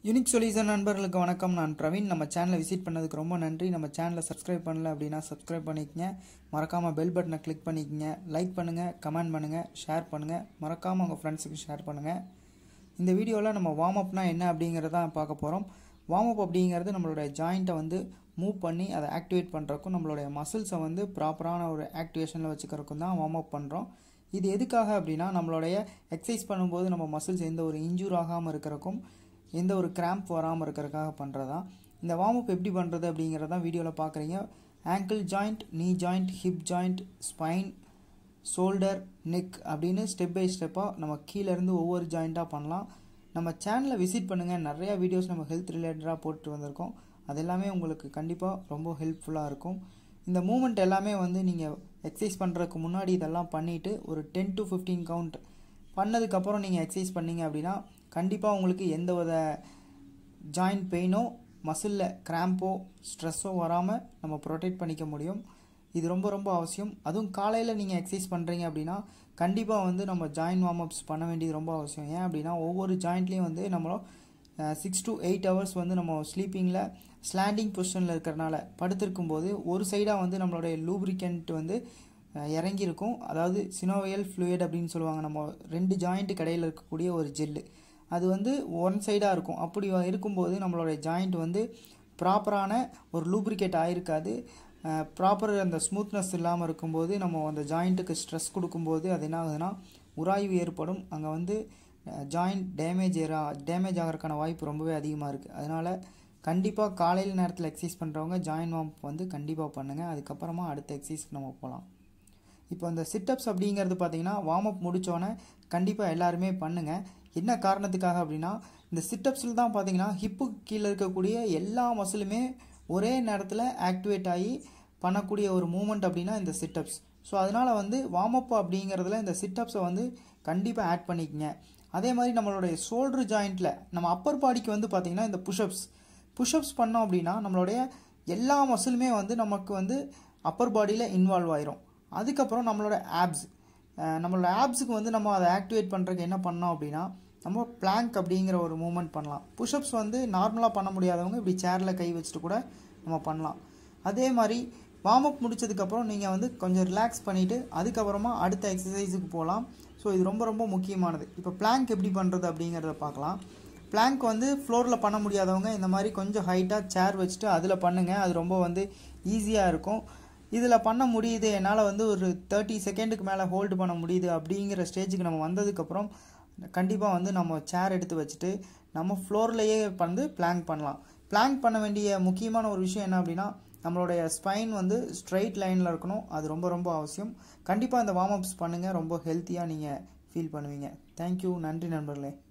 unique solution நண்பர்களுக்கு வணக்கம் நான் பிரவீன் நம்ம சேனலை விசிட் பண்ணதுக்கு ரொம்ப நன்றி நம்ம சேனலை சப்ஸ்கிரைப் பண்ணல அப்படின்னா சப்ஸ்கிரைப் பண்ணிக்கங்க மறக்காமல் பெல் பட்டனை கிளிக் பண்ணிக்கங்க லைக் பண்ணுங்கள் கமெண்ட் பண்ணுங்கள் ஷேர் பண்ணுங்கள் மறக்காமல் உங்கள் ஃப்ரெண்ட்ஸுக்கு ஷேர் பண்ணுங்கள் இந்த வீடியோவில் நம்ம வார்ம் அப்னா என்ன அப்படிங்கிறத பார்க்க போகிறோம் வார்ம் அப் அப்படிங்கிறது நம்மளுடைய ஜாயிண்ட்டை வந்து மூவ் பண்ணி அதை ஆக்டிவேட் பண்ணுறக்கும் நம்மளுடைய மசில்ஸை வந்து ப்ராப்பரான ஒரு ஆக்டிவேஷனில் வச்சுக்கிறதுக்கும் தான் வார்ம் அப் பண்ணுறோம் இது எதுக்காக அப்படின்னா நம்மளுடைய எக்ஸசைஸ் பண்ணும்போது நம்ம மசில்ஸ் எந்த ஒரு இன்ஜூர் ஆகாமல் இருக்கிறக்கும் எந்த ஒரு கிராம்ப் வராமல் இருக்கிறதுக்காக பண்ணுறதா இந்த வார்ம் அப் எப்படி பண்ணுறது அப்படிங்கிறதான் வீடியோவில் பார்க்குறீங்க ankle joint knee joint hip joint spine shoulder neck அப்படின்னு ஸ்டெப் பை ஸ்டெப்பாக நம்ம கீழேருந்து ஒவ்வொரு ஜாயிண்ட்டாக பண்ணலாம் நம்ம சேனலை விசிட் பண்ணுங்கள் நிறையா வீடியோஸ் நம்ம ஹெல்த் ரிலேட்டடாக போட்டு வந்திருக்கோம் அது எல்லாமே உங்களுக்கு கண்டிப்பாக ரொம்ப ஹெல்ப்ஃபுல்லாக இருக்கும் இந்த மூமெண்ட் எல்லாமே வந்து நீங்கள் எக்ஸசைஸ் பண்ணுறதுக்கு முன்னாடி இதெல்லாம் பண்ணிவிட்டு ஒரு டென் டு ஃபிஃப்டீன் கவுண்ட் பண்ணதுக்கப்புறம் நீங்கள் எக்ஸசைஸ் பண்ணீங்க அப்படின்னா கண்டிப்பாக உங்களுக்கு எந்த வித ஜாயிண்ட் பெயினோ மசிலில் கிராம்போ ஸ்ட்ரெஸ்ஸோ வராமல் நம்ம ப்ரொடெக்ட் பண்ணிக்க முடியும் இது ரொம்ப ரொம்ப அவசியம் அதுவும் காலையில் நீங்கள் எக்ஸசைஸ் பண்ணுறீங்க அப்படின்னா கண்டிப்பாக வந்து நம்ம ஜாயின் வார்ம் அப்ஸ் பண்ண வேண்டியது ரொம்ப அவசியம் ஏன் அப்படின்னா ஒவ்வொரு ஜாயிண்ட்லேயும் வந்து நம்ம சிக்ஸ் டு எயிட் ஹவர்ஸ் வந்து நம்ம ஸ்லீப்பிங்கில் ஸ்லாண்டிங் பொசிஷனில் இருக்கிறனால படுத்திருக்கும் போது ஒரு சைடாக வந்து நம்மளுடைய லூப்ரிகண்ட் வந்து இறங்கியிருக்கும் அதாவது சினோவியல் ஃப்ளூயிட் அப்படின்னு சொல்லுவாங்க நம்ம ரெண்டு ஜாயிண்ட்டு கடையில் இருக்கக்கூடிய ஒரு ஜெல்லு அது வந்து ஒன் சைடாக இருக்கும் அப்படி இருக்கும்போது நம்மளுடைய ஜாயிண்ட் வந்து ப்ராப்பரான ஒரு லூப்ரிகேட் ஆகிருக்காது ப்ராப்பர் அந்த ஸ்மூத்னஸ் இல்லாமல் இருக்கும்போது நம்ம அந்த ஜாயிண்ட்டுக்கு ஸ்ட்ரெஸ் கொடுக்கும்போது அது என்ன ஆகுதுன்னா உராய்வு ஏற்படும் அங்கே வந்து ஜாயிண்ட் டேமேஜ் ஏறா டேமேஜ் ஆகிறதுக்கான வாய்ப்பு ரொம்பவே அதிகமாக இருக்குது அதனால் கண்டிப்பாக காலையில் நேரத்தில் எக்ஸசைஸ் பண்ணுறவங்க ஜாயின் வார்ம் வந்து கண்டிப்பாக பண்ணுங்கள் அதுக்கப்புறமா அடுத்த எக்ஸசைஸ்க்கு நம்ம போகலாம் இப்போ இந்த சிட்டப்ஸ் அப்படிங்கிறது பார்த்தீங்கன்னா வார்ம் அப் முடித்தோடனே கண்டிப்பாக எல்லாருமே பண்ணுங்கள் என்ன காரணத்துக்காக அப்படின்னா இந்த சிட்டப்ஸில் தான் பார்த்தீங்கன்னா ஹிப்புக்கு கீழே இருக்கக்கூடிய எல்லா மசிலுமே ஒரே நேரத்தில் ஆக்டிவேட் ஆகி பண்ணக்கூடிய ஒரு மூமெண்ட் அப்படின்னா இந்த சிட்டப்ஸ் ஸோ அதனால் வந்து வார்ம் அப் அப்படிங்கிறதுல இந்த சிட்டப்ஸை வந்து கண்டிப்பாக ஆட் பண்ணிக்கங்க அதே மாதிரி நம்மளுடைய ஷோல்டர் ஜாயிண்ட்டில் நம்ம அப்பர் பாடிக்கு வந்து பார்த்திங்கன்னா இந்த புஷ்அப்ஸ் புஷ்அப்ஸ் பண்ணோம் அப்படின்னா நம்மளுடைய எல்லா மசிலுமே வந்து நமக்கு வந்து அப்பர் பாடியில் இன்வால்வ் ஆயிரும் அதுக்கப்புறம் நம்மளோட ஆப்ஸ் நம்மளோட ஆப்ஸுக்கு வந்து நம்ம அதை ஆக்டிவேட் பண்ணுறதுக்கு என்ன பண்ணோம் அப்படின்னா நம்ம பிளாங்க் அப்படிங்கிற ஒரு மூமெண்ட் பண்ணலாம் புஷ்அப்ஸ் வந்து நார்மலாக பண்ண முடியாதவங்க இப்படி சேரில் கை வச்சுட்டு கூட நம்ம பண்ணலாம் அதே மாதிரி வார்ம் அப் முடிச்சதுக்கப்புறம் நீங்கள் வந்து கொஞ்சம் ரிலாக்ஸ் பண்ணிவிட்டு அதுக்கப்புறமா அடுத்த எக்ஸசைஸுக்கு போகலாம் ஸோ இது ரொம்ப ரொம்ப முக்கியமானது இப்போ பிளாங்க் எப்படி பண்ணுறது அப்படிங்கிறத பார்க்கலாம் பிளாங்க் வந்து ஃப்ளோரில் பண்ண முடியாதவங்க இந்த மாதிரி கொஞ்சம் ஹைட்டாக சேர் வச்சுட்டு அதில் பண்ணுங்கள் அது ரொம்ப வந்து ஈஸியாக இருக்கும் இதில் பண்ண முடியுது என்னால் வந்து ஒரு தேர்ட்டி செகண்டுக்கு மேலே ஹோல்டு பண்ண முடியுது அப்படிங்கிற ஸ்டேஜுக்கு நம்ம வந்ததுக்கப்புறம் கண்டிப்பாக வந்து நம்ம சேர் எடுத்து வச்சுட்டு நம்ம ஃப்ளோர்லேயே வந்து பிளாங்க் பண்ணலாம் பிளாங்க் பண்ண வேண்டிய முக்கியமான ஒரு விஷயம் என்ன அப்படின்னா நம்மளுடைய ஸ்பைன் வந்து ஸ்ட்ரைட் லைனில் இருக்கணும் அது ரொம்ப ரொம்ப அவசியம் கண்டிப்பாக இந்த வார்ம் அப்ஸ் பண்ணுங்கள் ரொம்ப ஹெல்த்தியாக நீங்கள் ஃபீல் பண்ணுவீங்க தேங்க்யூ நன்றி நண்பர்களே